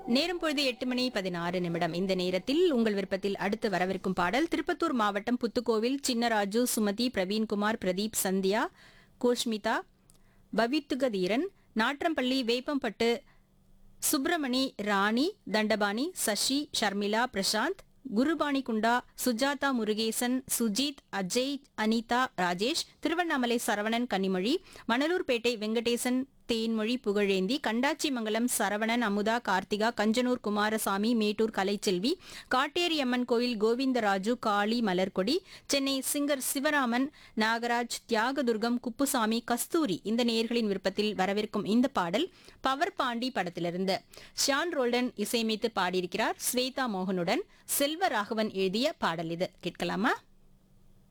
நேரம் பொழுது எட்டு மணி பதினாறு நிமிடம் இந்த நேரத்தில் உங்கள் விருப்பத்தில் அடுத்து வரவிருக்கும் பாடல் திருப்பத்தூர் மாவட்டம் புத்துக்கோவில் சின்னராஜு சுமதி பிரவீன்குமார் பிரதீப் சந்தியா கோஷ்மிதா பவித்துகதீரன் நாற்றம்பள்ளி வேப்பம்பட்டு சுப்பிரமணி ராணி தண்டபாணி சசி ஷர்மிளா பிரசாந்த் குருபாணி குண்டா சுஜாதா முருகேசன் சுஜித் அஜய் அனிதா ராஜேஷ் திருவண்ணாமலை சரவணன் கன்னிமொழி மணலூர்பேட்டை வெங்கடேசன் தேன்மொழி புகழேந்தி கண்டாச்சிமங்கலம் சரவணன் அமுதா கார்த்திகா கஞ்சனூர் குமாரசாமி மேட்டூர் கலைச்செல்வி காட்டேரி அம்மன் கோயில் கோவிந்தராஜு காளி மலர்கொடி சென்னை சிங்கர் சிவராமன் நாகராஜ் தியாகதுர்கம் குப்புசாமி கஸ்தூரி இந்த நேயர்களின் விருப்பத்தில் வரவிருக்கும் இந்த பாடல் பவர் பாண்டி படத்திலிருந்து ஷான் ரோல்டன் இசையமைத்து பாடியிருக்கிறார் ஸ்வேதா மோகனுடன் செல்வராகவன் எழுதிய பாடல் இது கேட்கலாமா